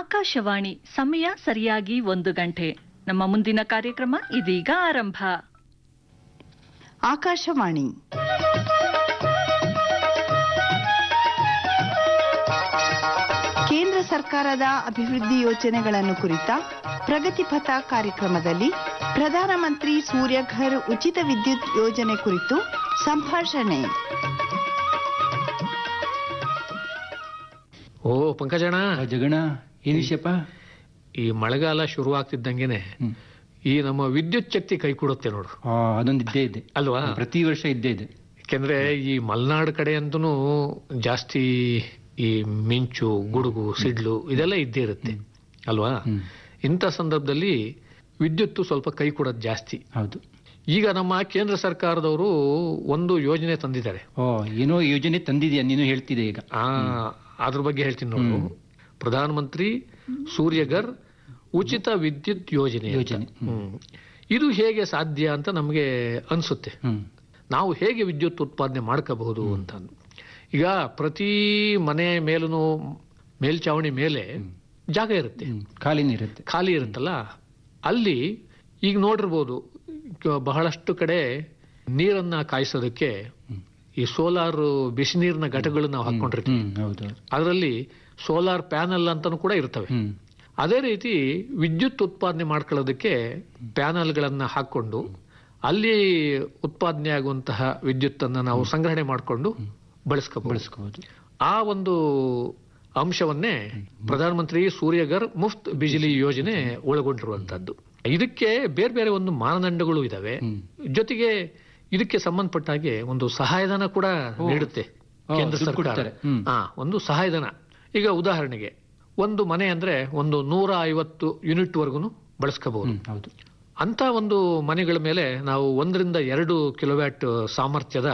ಆಕಾಶವಾಣಿ ಸಮಯ ಸರಿಯಾಗಿ ಒಂದು ಗಂಟೆ ನಮ್ಮ ಮುಂದಿನ ಕಾರ್ಯಕ್ರಮ ಇದೀಗ ಆರಂಭ ಆಕಾಶವಾಣಿ ಕೇಂದ್ರ ಸರ್ಕಾರದ ಅಭಿವೃದ್ಧಿ ಯೋಜನೆಗಳನ್ನು ಕುರಿತ ಪ್ರಗತಿಪಥ ಕಾರ್ಯಕ್ರಮದಲ್ಲಿ ಪ್ರಧಾನಮಂತ್ರಿ ಸೂರ್ಯಘರ್ ಉಚಿತ ವಿದ್ಯುತ್ ಯೋಜನೆ ಕುರಿತು ಸಂಭಾಷಣೆ ಓ ಪಂಕಜಣ್ಣ ಆ ಜಗಣ ಏನ್ ವಿಷಯಪ್ಪ ಈ ಮಳೆಗಾಲ ಶುರು ಆಗ್ತಿದ್ದಂಗೆನೆ ಹ್ಮ್. ಈ ನಮ್ಮ ವಿದ್ಯುತ್ ಶಕ್ತಿ ಕೈ ಕೊಡುತ್ತೆ ನೋಡು ಆ, ಅದೊಂದು ಇದ್ದೇ ಇದೆ ಅಲ್ವಾ ಪ್ರತಿ ವರ್ಷ ಇದ್ದೇ ಇದೆ ಯಾಕೆಂದ್ರೆ ಈ ಮಲೆನಾಡು ಕಡೆ ಅಂತೂ ಜಾಸ್ತಿ ಈ ಮಿಂಚು ಗುಡುಗು ಸಿಡ್ಲು ಇದೆಲ್ಲ ಇದ್ದೇ ಇರುತ್ತೆ ಅಲ್ವಾ ಹ್ಮ್. ಇಂಥ ಸಂದರ್ಭದಲ್ಲಿ ವಿದ್ಯುತ್ತು ಸ್ವಲ್ಪ ಕೈ ಕೊಡೋದು ಜಾಸ್ತಿ ಹೌದು ಈಗ ನಮ್ಮ ಕೇಂದ್ರ ಸರ್ಕಾರದವರು ಒಂದು ಯೋಜನೆ ತಂದಿದ್ದಾರೆ ಓ ಏನೋ ಯೋಜನೆ ತಂದಿದ್ಯಾ ನೀನು ಹೇಳ್ತಿದೆ ಈಗ ಆ ಅದ್ರ ಬಗ್ಗೆ ಹೇಳ್ತೀನಿ ನೋಡು ಪ್ರಧಾನಮಂತ್ರಿ ಸೂರ್ಯಗರ್ ಉಚಿತ ವಿದ್ಯುತ್ ಯೋಜನೆ ಅಂತ. ಯೋಜನೆ, ಹ್ಮ್. ಹ್ಮ್. ಇದು ಹೇಗೆ ಸಾಧ್ಯ ಅಂತ ನಮಗೆ ಅನ್ಸುತ್ತೆ ಹ್ಮ್ ನಾವು ಹೇಗೆ ವಿದ್ಯುತ್ ಉತ್ಪಾದನೆ ಮಾಡ್ಕೋಬಹುದು ಅಂತ ಈಗ ಪ್ರತಿ ಮನೆ ಮೇಲೂ ಮೇಲ್ಚಾವಣಿ ಮೇಲೆ ಜಾಗ ಇರುತ್ತೆ ಹ್ಮ್. ಖಾಲಿನೇ ಇರುತ್ತೆ ಖಾಲಿ ಇರುತ್ತಲ್ಲ ಅಲ್ಲಿ ಈಗ ನೋಡಿರ್ಬೋದು ಕ- ಬಹಳಷ್ಟು ಕಡೆ ನೀರನ್ನ ಕಾಯಿಸೋದಕ್ಕೆ ಈ ಸೋಲಾರ್ ಬಿಸಿ ನೀರಿನ ಘಟಕಗಳು ನಾವು ಹಾಕೊಂಡಿರ್ತೀವಿ ಹ್ಮ್ ಹೌದು ಹೌದು. ಅದರಲ್ಲಿ ಸೋಲಾರ್ ಪ್ಯಾನಲ್ ಅಂತಾನು ಕೂಡ ಇರ್ತವೆ ಹ್ಮ್ ಅದೇ ರೀತಿ ವಿದ್ಯುತ್ ಉತ್ಪಾದನೆ ಮಾಡ್ಕೊಳ್ಳೋದಕ್ಕೆ ಪ್ಯಾನಲ್ಗಳನ್ನ ಹಾಕೊಂಡು ಅಲ್ಲಿ ಉತ್ಪಾದನೆ ಆಗುವಂತಹ ವಿದ್ಯುತ್ತನ್ನು ನಾವು ಸಂಗ್ರಹಣೆ ಮಾಡಿಕೊಂಡು ಬಳಸ್ಕೋಬಹುದು ಬಳಸ್ಕೋಬಹುದು ಆ ಒಂದು ಅಂಶವನ್ನೇ ಪ್ರಧಾನಮಂತ್ರಿ ಸೂರ್ಯಗರ್ ಮುಫ್ತ್ ಬಿಜಿಲಿ ಯೋಜನೆ ಒಳಗೊಂಡಿರುವಂತದ್ದು ಇದಕ್ಕೆ ಬೇರೆ ಬೇರೆ ಒಂದು ಮಾನದಂಡಗಳು ಇದಾವೆ ಹ್ಮ್. ಜೊತೆಗೆ ಇದಕ್ಕೆ ಸಂಬಂಧಪಟ್ಟ ಹಾಗೆ ಒಂದು ಸಹಾಯಧನ ಕೂಡ ನೀಡುತ್ತೆ ಓ, ಕೇಂದ್ರ ದುಡ್ಡು ಸರ್ಕಾರ ಕೊಡ್ತಾರೆ. ಹ್ಮ್. ಹಾ ಒಂದು ಸಹಾಯಧನ ಈಗ ಉದಾಹರಣೆಗೆ ಒಂದು ಮನೆ ಅಂದ್ರೆ ಒಂದು ನೂರ ಐವತ್ತು ಯೂನಿಟ್ ವರ್ಗುನು ಬಳಸ್ಕೋಬಹುದು ಹ್ಮ್ ಹೌದು ಅಂತ ಒಂದು ಮನೆಗಳ ಮೇಲೆ ನಾವು ಒಂದರಿಂದ ಎರಡು ಕಿಲೋವ್ಯಾಟ್ ಸಾಮರ್ಥ್ಯದ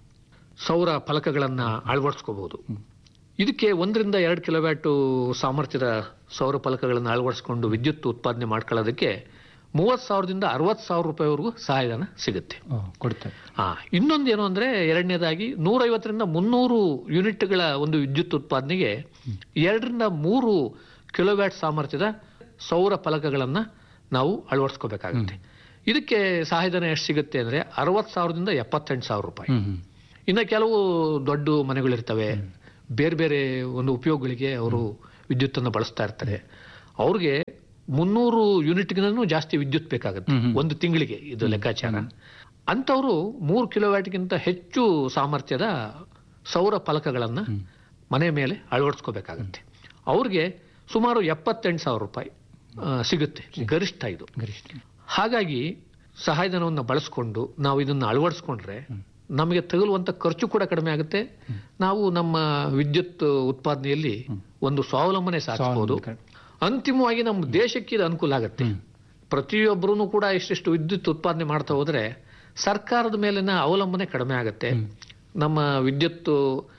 ಸೌರ ಫಲಕಗಳನ್ನ ಅಳವಡಿಸ್ಕೋಬಹುದು ಇದಕ್ಕೆ ಒಂದರಿಂದ ಎರಡು ಕಿಲೋವ್ಯಾಟ್ ಸಾಮರ್ಥ್ಯದ ಸೌರ ಫಲಕಗಳನ್ನು ಅಳವಡಿಸ್ಕೊಂಡು ವಿದ್ಯುತ್ ಉತ್ಪಾದನೆ ಮಾಡ್ಕೊಳ್ಳೋದಕ್ಕೆ ಮೂವತ್ ಸಾವಿರದಿಂದ ಅರವತ್ ಸಾವಿರ ರೂಪಾಯಿವರೆಗೂ ಸಹಾಯಧನ ಸಿಗುತ್ತೆ ಓ ಕೊಡ್ತಾರೆ ಆ ಇನ್ನೊಂದು ಏನು ಅಂದ್ರೆ ಎರಡನೇದಾಗಿ ನೂರೈವತ್ತರಿಂದ ಮುನ್ನೂರು ಯೂನಿಟ್ಗಳ ಒಂದು ವಿದ್ಯುತ್ ಉತ್ಪಾದನೆಗೆ ಎರಡರಿಂದ ಮೂರು ಕಿಲೋವ್ಯಾಟ್ ಸಾಮರ್ಥ್ಯದ ಸೌರ ಫಲಕಗಳನ್ನ ನಾವು ಅಳವಡಿಸ್ಕೋಬೇಕಾಗುತ್ತೆ ಇದಕ್ಕೆ ಸಹಾಯಧನ ಎಷ್ಟು ಸಿಗುತ್ತೆ ಅಂದ್ರೆ ಅರವತ್ ಸಾವಿರದಿಂದ ಎಪ್ಪತ್ತೆಂಟು ಸಾವಿರ ರೂಪಾಯಿ ಹ್ಮ್ ಹ್ಮ್ ಇನ್ನು ಕೆಲವು ದೊಡ್ಡ ಮನೆಗಳಿರ್ತವೆ ಬೇರೆ ಬೇರೆ ಒಂದು ಉಪಯೋಗಗಳಿಗೆ ಅವರು ವಿದ್ಯುತ್ತನ್ನು ಬಳಸ್ತಾ ಇರ್ತಾರೆ ಅವ್ರಿಗೆ ಮುನ್ನೂರು ಯೂನಿಟ್ಗಿಂತನೂ ಜಾಸ್ತಿ ವಿದ್ಯುತ್ ಬೇಕಾಗುತ್ತೆ ಹ್ಮ್ ಹ್ಮ್. ಒಂದು ತಿಂಗಳಿಗೆ ಇದು ಲೆಕ್ಕಾಚಾರ ಅಂಥವ್ರು ಮೂರು ಕಿಲೋವ್ಯಾಟ್ಗಿಂತ ಹೆಚ್ಚು ಸಾಮರ್ಥ್ಯದ ಸೌರ ಫಲಕಗಳನ್ನ ಮನೆ ಮೇಲೆ ಅಳವಡಿಸ್ಕೋಬೇಕಾಗತ್ತೆ ಅವ್ರಿಗೆ ಸುಮಾರು ಎಪ್ಪತ್ತೆಂಟು ಸಾವಿರ ರೂಪಾಯಿ ಆ, ಸಿಗುತ್ತೆ ಗರಿಷ್ಠ ಇದು ಗರಿಷ್ಠ ಹಾಗಾಗಿ ಸಹಾಯಧನವನ್ನು ಬಳಸ್ಕೊಂಡು ನಾವು ಇದನ್ನು ಅಳವಡಿಸ್ಕೊಂಡ್ರೆ ನಮಗೆ ತಗುಲುವಂತ ಖರ್ಚು ಕೂಡ ಕಡಿಮೆ ಆಗುತ್ತೆ ನಾವು ನಮ್ಮ ವಿದ್ಯುತ್ ಉತ್ಪಾದನೆಯಲ್ಲಿ ಒಂದು ಸ್ವಾವಲಂಬನೆ ಸಾಧಿಸಬಹುದು ಸ್ವಾವಲಂಬನೆ. ಅಂತಿಮವಾಗಿ ನಮ್ಮ ದೇಶಕ್ಕೆ ಇದು ಅನುಕೂಲ ಆಗುತ್ತೆ ಪ್ರತಿಯೊಬ್ಬರೂ ಕೂಡ ಇಷ್ಟಿಷ್ಟು ವಿದ್ಯುತ್ ಉತ್ಪಾದನೆ ಮಾಡ್ತಾ ಹೋದ್ರೆ ಸರ್ಕಾರದ ಮೇಲಿನ ಅವಲಂಬನೆ ಕಡಿಮೆ ಆಗುತ್ತೆ ನಮ್ಮ ವಿದ್ಯುತ್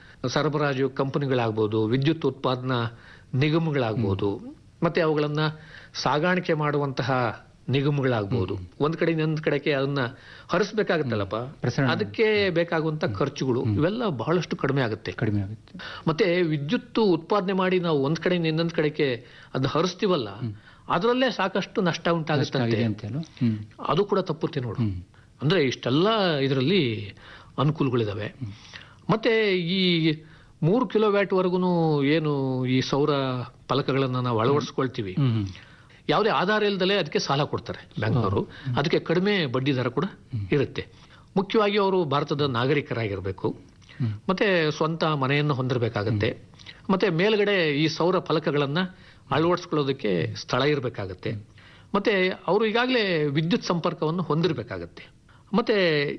ಸರಬರಾಜು ಕಂಪನಿಗಳಾಗ್ಬೋದು ವಿದ್ಯುತ್ ಉತ್ಪಾದನಾ ನಿಗಮಗಳಾಗ್ಬೋದು ಮತ್ತೆ ಅವುಗಳನ್ನ ಸಾಗಾಣಿಕೆ ಮಾಡುವಂತಹ ನಿಗಮಗಳಾಗ್ಬೋದು ಒಂದ್ ಕಡೆ ಇನ್ನೊಂದ್ ಕಡೆಗೆ ಅದನ್ನ ಹರಿಸ್ಬೇಕಾಗತ್ತಲ್ಲಪ್ಪ ಪ್ರಸರಣ. ಅದಕ್ಕೆ ಬೇಕಾಗುವಂತ ಖರ್ಚುಗಳು ಇವೆಲ್ಲ ಬಹಳಷ್ಟು ಕಡಿಮೆ ಆಗುತ್ತೆ ಕಡಿಮೆ ಆಗುತ್ತೆ ಮತ್ತೆ ವಿದ್ಯುತ್ ಉತ್ಪಾದನೆ ಮಾಡಿ ನಾವು ಒಂದ್ ಕಡೆಯಿಂದ ಇನ್ನೊಂದ್ ಕಡೆಗೆ ಅದನ್ನ ಹರಿಸ್ತೀವಲ್ಲ ಅದರಲ್ಲೇ ಸಾಕಷ್ಟು ನಷ್ಟ ಉಂಟಾಗುತ್ತೆ ಆಗಿದೆ ಅಂತ ಅಲ್ವಾ? ಹ್ಮ್ ಅದು ಕೂಡ ತಪ್ಪುತ್ತೆ ನೋಡು ಹ್ಮ್. ಅಂದ್ರೆ ಇಷ್ಟೆಲ್ಲ ಇದರಲ್ಲಿ ಅನುಕೂಲಗಳಿದಾವೆ ಮತ್ತೆ ಈ ಮೂರು ಕಿಲೋವ್ಯಾಟ್ ವರೆಗೂ ಏನು ಈ ಸೌರ ಫಲಕಗಳನ್ನ ನಾವು ಅಳವಡಿಸ್ಕೊಳ್ತೀವಿ ಹ್ಮ್ ಹ್ಮ್ ಯಾವುದೇ ಆಧಾರ ಇಲ್ದಲೇ ಅದಕ್ಕೆ ಸಾಲ ಕೊಡ್ತಾರೆ ಬ್ಯಾಂಕ್ನವರು ಅದಕ್ಕೆ ಕಡಿಮೆ ಬಡ್ಡಿ ದರ ಕೂಡ ಇರುತ್ತೆ ಮುಖ್ಯವಾಗಿ ಅವರು ಭಾರತದ ನಾಗರಿಕರಾಗಿರ್ಬೇಕು ಮತ್ತೆ ಸ್ವಂತ ಮನೆಯನ್ನು ಹೊಂದಿರಬೇಕಾಗತ್ತೆ ಮತ್ತೆ ಮೇಲ್ಗಡೆ ಈ ಸೌರ ಫಲಕಗಳನ್ನ ಅಳವಡಿಸ್ಕೊಳ್ಳೋದಕ್ಕೆ ಸ್ಥಳ ಇರಬೇಕಾಗತ್ತೆ ಮತ್ತೆ ಅವರು ಈಗಾಗಲೇ ವಿದ್ಯುತ್ ಸಂಪರ್ಕವನ್ನು ಹೊಂದಿರಬೇಕಾಗತ್ತೆ ಮತ್ತೆ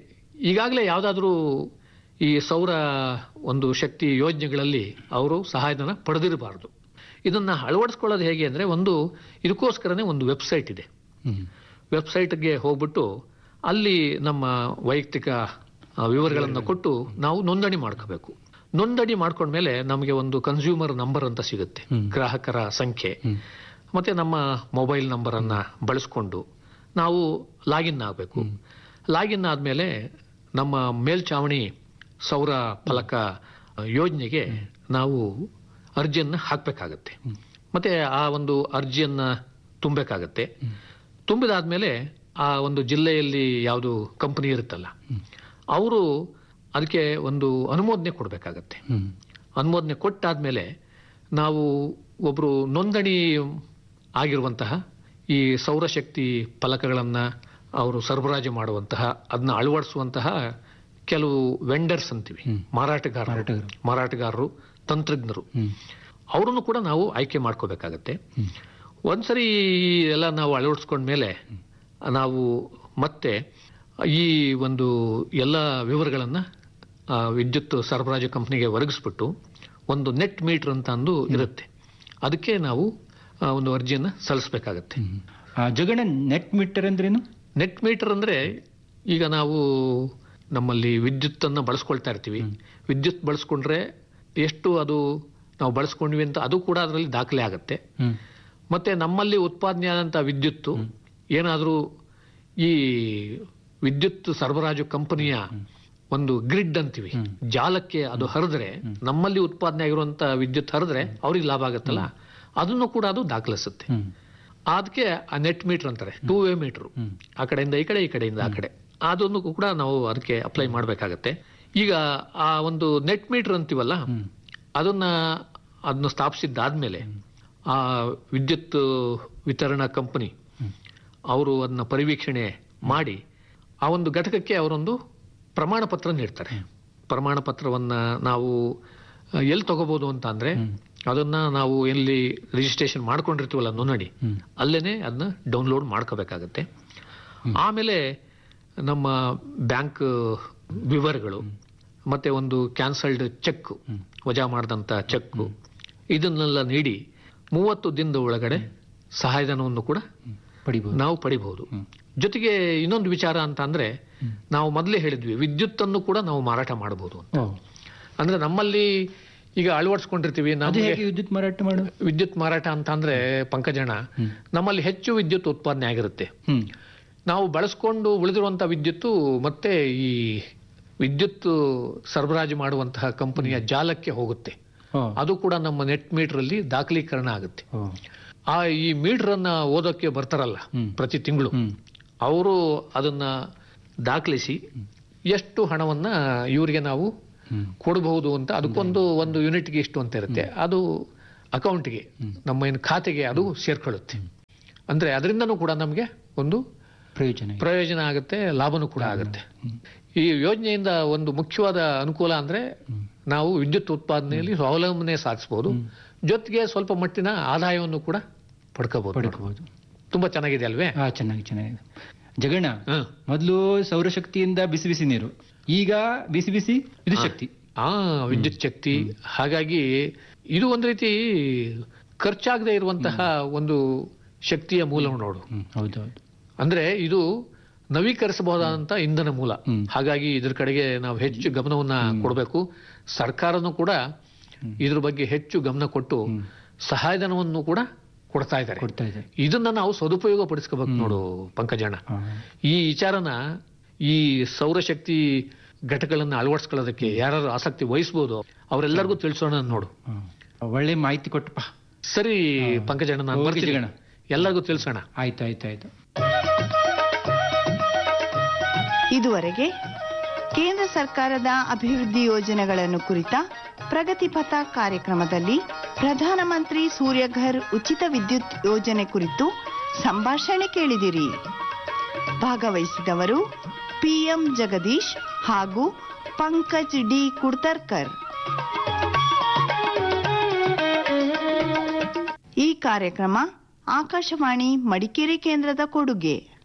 ಈಗಾಗಲೇ ಯಾವುದಾದ್ರೂ ಈ ಸೌರ ಒಂದು ಶಕ್ತಿ ಯೋಜನೆಗಳಲ್ಲಿ ಅವರು ಸಹಾಯಧನ ಪಡೆದಿರಬಾರ್ದು ಇದನ್ನ ಅಳವಡಿಸ್ಕೊಳ್ಳೋದು ಹೇಗೆ ಅಂದ್ರೆ ಒಂದು ಇದಕ್ಕೋಸ್ಕರನೇ ಒಂದು ವೆಬ್ಸೈಟ್ ಇದೆ ಹ್ಮ್ ವೆಬ್ಸೈಟ್ಗೆ ಹೋಗ್ಬಿಟ್ಟು ಅಲ್ಲಿ ನಮ್ಮ ವೈಯಕ್ತಿಕ ಆ, ವಿವರಗಳನ್ನು ಕೊಟ್ಟು ನಾವು ನೋಂದಣಿ ಮಾಡ್ಕೋಬೇಕು ನೋಂದಣಿ ಮಾಡ್ಕೊಂಡ್ಮೇಲೆ ನಮಗೆ ಒಂದು ಕನ್ಸ್ಯೂಮರ್ ನಂಬರ್ ಅಂತ ಸಿಗುತ್ತೆ ಗ್ರಾಹಕರ ಸಂಖ್ಯೆ ಮತ್ತೆ ನಮ್ಮ ಮೊಬೈಲ್ ನಂಬರ್ ಅನ್ನ ಬಳಸ್ಕೊಂಡು ನಾವು ಲಾಗಿನ್ ಆಗಬೇಕು ಲಾಗಿನ್ ಆದ್ಮೇಲೆ ನಮ್ಮ ಮೇಲ್ಚಾವಣಿ ಸೌರ ಫಲಕ ಯೋಜನೆಗೆ ನಾವು ಅರ್ಜಿಯನ್ನ ಹಾಕಬೇಕಾಗತ್ತೆ ಮತ್ತೆ ಆ ಒಂದು ಅರ್ಜಿಯನ್ನ ತುಂಬಬೇಕಾಗತ್ತೆ ತುಂಬಿದಾದ್ಮೇಲೆ ಆ ಒಂದು ಜಿಲ್ಲೆಯಲ್ಲಿ ಯಾವುದು ಕಂಪನಿ ಇರುತ್ತಲ್ಲ ಅವರು ಅದಕ್ಕೆ ಒಂದು ಅನುಮೋದನೆ ಕೊಡಬೇಕಾಗತ್ತೆ ಹ್ಮ್ ಅನುಮೋದನೆ ಕೊಟ್ಟಾದ್ಮೇಲೆ ನಾವು ಒಬ್ಬರು ನೋಂದಣಿ ಆಗಿರುವಂತಹ ಈ ಸೌರಶಕ್ತಿ ಫಲಕಗಳನ್ನು ಅವರು ಸರಬರಾಜು ಮಾಡುವಂತಹ ಅದನ್ನ ಅಳವಡಿಸುವಂತಹ ಕೆಲವು ವೆಂಡರ್ಸ್ ಅಂತೀವಿ ಹ್ಮ್. ಮಾರಾಟಗಾರರು ಮಾರಾಟಗಾರರು. ಮಾರಾಟಗಾರರು ತಂತ್ರಜ್ಞರು ಹ್ಮ್ ಅವರನ್ನು ಕೂಡ ನಾವು ಆಯ್ಕೆ ಮಾಡ್ಕೋಬೇಕಾಗತ್ತೆ ಹ್ಮ್. ಒಂದ್ಸರಿ ಎಲ್ಲ ನಾವು ಅಳವಡಿಸ್ಕೊಂಡ್ಮೇಲೆ ನಾವು ಮತ್ತೆ ಈ ಒಂದು ಎಲ್ಲ ವಿವರಗಳನ್ನು ವಿದ್ಯುತ್ ಸರಬರಾಜು ಕಂಪ್ನಿಗೆ ಒದಗಿಸ್ಬಿಟ್ಟು ಒಂದು ನೆಟ್ ಮೀಟರ್ ಅಂತ ಅಂದು ಇರುತ್ತೆ ಅದಕ್ಕೆ ನಾವು ಆ, ಒಂದು ಅರ್ಜಿಯನ್ನು ಸಲ್ಲಿಸಬೇಕಾಗತ್ತೆ ಹ್ಮ್. ಆ, ಜಗಣ ನೆಟ್ ಮೀಟರ್ ಅಂದ್ರೇನು ನೆಟ್ ಮೀಟರ್ ಅಂದ್ರೆ ಈಗ ನಾವು ನಮ್ಮಲ್ಲಿ ವಿದ್ಯುತ್ ಅನ್ನ ಬಳಸ್ಕೊಳ್ತಾ ಇರ್ತೀವಿ ವಿದ್ಯುತ್ ಬಳಸ್ಕೊಂಡ್ರೆ ಎಷ್ಟು ಅದು ನಾವು ಬಳಸ್ಕೊಂಡ್ವಿ ಅಂತ ಅದು ಕೂಡ ಅದರಲ್ಲಿ ದಾಖಲೆ ಆಗುತ್ತೆ ಹ್ಮ್ ಮತ್ತೆ ನಮ್ಮಲ್ಲಿ ಉತ್ಪಾದನೆ ಆದಂತ ವಿದ್ಯುತ್ತು ಏನಾದರೂ ಈ ವಿದ್ಯುತ್ ಸರಬರಾಜು ಕಂಪನಿಯ ಒಂದು ಗ್ರಿಡ್ ಅಂತೀವಿ ಜಾಲಕ್ಕೆ ಅದು ಹರಿದ್ರೆ ನಮ್ಮಲ್ಲಿ ಉತ್ಪಾದನೆ ಆಗಿರುವಂತ ವಿದ್ಯುತ್ ಹರಿದ್ರೆ ಅವ್ರಿಗೆ ಲಾಭ ಆಗುತ್ತಲ್ಲ ಅದನ್ನು ಕೂಡ ಅದು ದಾಖಲಿಸುತ್ತೆ ಹ್ಮ್ ಅದಕ್ಕೆ ಆ ನೆಟ್ ಮೀಟರ್ ಅಂತಾರೆ ಟೂ ವೇ ಮೀಟರ್ ಹ್ಮ್. ಆ ಕಡೆಯಿಂದ ಈ ಕಡೆ ಈ ಕಡೆಯಿಂದ ಆ ಕಡೆ ಅದನ್ನು ಕೂಡ ನಾವು ಅದಕ್ಕೆ ಅಪ್ಲೈ ಮಾಡಬೇಕಾಗತ್ತೆ ಈಗ ಆ ಒಂದು ನೆಟ್ ಮೀಟರ್ ಅಂತೀವಲ್ಲ ಹ್ಮ್. ಅದನ್ನ ಅದನ್ನ ಸ್ಥಾಪಿಸಿದ್ದಾದ್ಮೇಲೆ ಆ ವಿದ್ಯುತ್ ವಿತರಣಾ ಕಂಪನಿ ಅವರು ಅದನ್ನ ಪರಿವೀಕ್ಷಣೆ ಮಾಡಿ ಆ ಒಂದು ಘಟಕಕ್ಕೆ ಅವರೊಂದು ಪ್ರಮಾಣ ಪತ್ರ ನೀಡ್ತಾರೆ ಪ್ರಮಾಣ ಪತ್ರವನ್ನ ನಾವು ಎಲ್ಲಿ ತಗೋಬಹುದು ಅಂತ ಅಂದ್ರೆ ಅದನ್ನ ನಾವು ಎಲ್ಲಿ ರಿಜಿಸ್ಟ್ರೇಷನ್ ಮಾಡ್ಕೊಂಡಿರ್ತೀವಲ್ಲ ನೋಂದಣಿ ಹ್ಮ್. ಅಲ್ಲೇನೆ ಅದನ್ನ ಡೌನ್ಲೋಡ್ ಮಾಡ್ಕೋಬೇಕಾಗತ್ತೆ ಆಮೇಲೆ ನಮ್ಮ ಬ್ಯಾಂಕ್ ವಿವರಗಳು ಮತ್ತೆ ಒಂದು ಕ್ಯಾನ್ಸಲ್ಡ್ ಚೆಕ್ ವಜಾ ಮಾಡಿದಂತ ಚೆಕ್ ಇದನ್ನೆಲ್ಲ ನೀಡಿ ಮೂವತ್ತು ದಿನದ ಒಳಗಡೆ ಸಹಾಯಧನವನ್ನು ಕೂಡ ಪಡಿಬಹುದು ನಾವು ಪಡಿಬಹುದು ಜೊತೆಗೆ ಇನ್ನೊಂದು ವಿಚಾರ ಅಂತ ಅಂದ್ರೆ ನಾವು ಮೊದಲೇ ಹೇಳಿದ್ವಿ ವಿದ್ಯುತ್ ಅನ್ನು ಕೂಡ ನಾವು ಮಾರಾಟ ಮಾಡಬಹುದು ಅಂತ ಓ ಅಂದ್ರೆ ನಮ್ಮಲ್ಲಿ ಈಗ ಅಳವಡಿಸ್ಕೊಂಡಿರ್ತೀವಿ ಅದು ನಮಗೆ ಹೇಗೆ ವಿದ್ಯುತ್ ಮಾರಾಟ ಮಾಡು ವಿದ್ಯುತ್ ಮಾರಾಟ ಅಂತ ಅಂದ್ರೆ ಪಂಕಜಣ ನಮ್ಮಲ್ಲಿ ಹೆಚ್ಚು ವಿದ್ಯುತ್ ಉತ್ಪಾದನೆ ಆಗಿರುತ್ತೆ ಹ್ಮ್ ನಾವು ಬಳಸ್ಕೊಂಡು ಉಳಿದಿರುವಂತಹ ವಿದ್ಯುತ್ತು ಮತ್ತೆ ಈ ವಿದ್ಯುತ್ ಸರಬರಾಜು ಮಾಡುವಂತಹ ಕಂಪನಿಯ ಜಾಲಕ್ಕೆ ಹೋಗುತ್ತೆ ಓ ಅದು ಕೂಡ ನಮ್ಮ ನೆಟ್ ಮೀಟರ್ ಅಲ್ಲಿ ದಾಖಲೀಕರಣ ಆಗುತ್ತೆ ಓ ಆ ಈ ಮೀಟರ್ ಅನ್ನ ಓದೋಕೆ ಬರ್ತಾರಲ್ಲ ಹ್ಮ್. ಪ್ರತಿ ತಿಂಗಳು ಹ್ಮ್ ಅವರು ಅದನ್ನ ದಾಖಲಿಸಿ ಎಷ್ಟು ಹಣವನ್ನ ಇವರಿಗೆ ನಾವು ಹ್ಮ್ ಕೊಡಬಹುದು ಅಂತ ಅದಕ್ಕೊಂದು ಒಂದು ಯೂನಿಟ್ಗೆ ಇಷ್ಟು ಅಂತ ಇರುತ್ತೆ ಅದು ಅಕೌಂಟ್ಗೆ ನಮ್ಮ ಏನು ಖಾತೆಗೆ ಅದು ಸೇರ್ಕೊಳ್ಳುತ್ತೆ ಅಂದ್ರೆ ಅದರಿಂದನೂ ಕೂಡ ನಮಗೆ ಒಂದು ಪ್ರಯೋಜನ ಇದೆ. ಪ್ರಯೋಜನ ಆಗುತ್ತೆ ಲಾಭನೂ ಕೂಡ ಆಗುತ್ತೆ ಈ ಯೋಜನೆಯಿಂದ ಒಂದು ಮುಖ್ಯವಾದ ಅನುಕೂಲ ಅಂದ್ರೆ ನಾವು ವಿದ್ಯುತ್ ಉತ್ಪಾದನೆಯಲ್ಲಿ ಸ್ವಾವಲಂಬನೆ ಸಾಧಿಸಬಹುದು ಜೊತೆಗೆ ಸ್ವಲ್ಪ ಮಟ್ಟಿನ ಆದಾಯವನ್ನು ಕೂಡ ಪಡ್ಕೋಬಹುದು ಪಡ್ಕೋಬಹುದು ತುಂಬಾ ಚೆನ್ನಾಗಿದೆ ಅಲ್ವೇ ಹಾ ಚೆನ್ನಾಗಿ ಚೆನ್ನಾಗಿದೆ ಜಗಣ್ಣ ಹ. ಮೊದಲು ಸೌರಶಕ್ತಿಯಿಂದ ಬಿಸಿ ಬಿಸಿ ನೀರು ಈಗ ಬಿಸಿ ಬಿಸಿ ವಿದ್ಯುತ್ ಶಕ್ತಿ ಆ ವಿದ್ಯುತ್ ಶಕ್ತಿ ಹಾಗಾಗಿ ಇದು ಒಂದು ರೀತಿ ಖರ್ಚಾಗದೆ ಇರುವಂತಹ ಒಂದು ಶಕ್ತಿಯ ಮೂಲ ನೋಡು ಹ್ಮ್ ಹೌದೌದು ಅಂದ್ರೆ ಇದು ನವೀಕರಿಸಬಹುದಾದಂತ ಇಂಧನ ಮೂಲ ಹ್ಮ್. ಹಾಗಾಗಿ ಇದ್ರ ಕಡೆಗೆ ನಾವು ಹೆಚ್ಚು ಗಮನವನ್ನ ಕೊಡಬೇಕು ಸರ್ಕಾರನೂ ಕೂಡ ಇದ್ರ ಬಗ್ಗೆ ಹೆಚ್ಚು ಗಮನ ಕೊಟ್ಟು ಸಹಾಯಧನವನ್ನು ಕೂಡ ಕೊಡ್ತಾ ಇದ್ದಾರೆ ಕೊಡ್ತಾ ಇದೆ ಇದನ್ನ ನಾವು ಸದುಪಯೋಗ ಪಡಿಸ್ಕೋಬೇಕು ನೋಡು ಪಂಕಜಣ್ಣ ಹಾ. ಈ ವಿಚಾರನ ಈ ಸೌರಶಕ್ತಿ ಘಟಕಗಳನ್ನ ಅಳವಡಿಸ್ಕೊಳ್ಳೋದಕ್ಕೆ ಯಾರು ಆಸಕ್ತಿ ವಹಿಸಬಹುದು ಅವರೆಲ್ಲರಿಗೂ ತಿಳಿಸೋಣ ನೋಡು ಹಾ. ಒಳ್ಳೆ ಮಾಹಿತಿ ಕೊಟ್ಟಪ್ಪ ಸರಿ ಪಂಕಜಣ್ಣ ನಾನು ಓಕೆ ಬರ್ತೀನಿ ಜಗಣ್ಣ. ಎಲ್ಲರಿಗೂ ತಿಳಿಸೋಣ ಆಯ್ತು ಆಯ್ತು ಆಯ್ತು ಇದುವರೆಗೆ ಕೇಂದ್ರ ಸರ್ಕಾರದ ಅಭಿವೃದ್ಧಿ ಯೋಜನೆಗಳನ್ನು ಕುರಿತ ಪ್ರಗತಿಪಥ ಕಾರ್ಯಕ್ರಮದಲ್ಲಿ ಪ್ರಧಾನಮಂತ್ರಿ ಸೂರ್ಯಘರ್ ಉಚಿತ ವಿದ್ಯುತ್ ಯೋಜನೆ ಕುರಿತು ಸಂಭಾಷಣೆ ಕೇಳಿದಿರಿ ಭಾಗವಹಿಸಿದವರು ಪಿಎಂ ಜಗದೀಶ್ ಹಾಗೂ ಪಂಕಜ್ ಡಿ ಕುಡ್ತರ್ಕರ್ ಈ ಕಾರ್ಯಕ್ರಮ ಆಕಾಶವಾಣಿ ಮಡಿಕೇರಿ ಕೇಂದ್ರದ ಕೊಡುಗೆ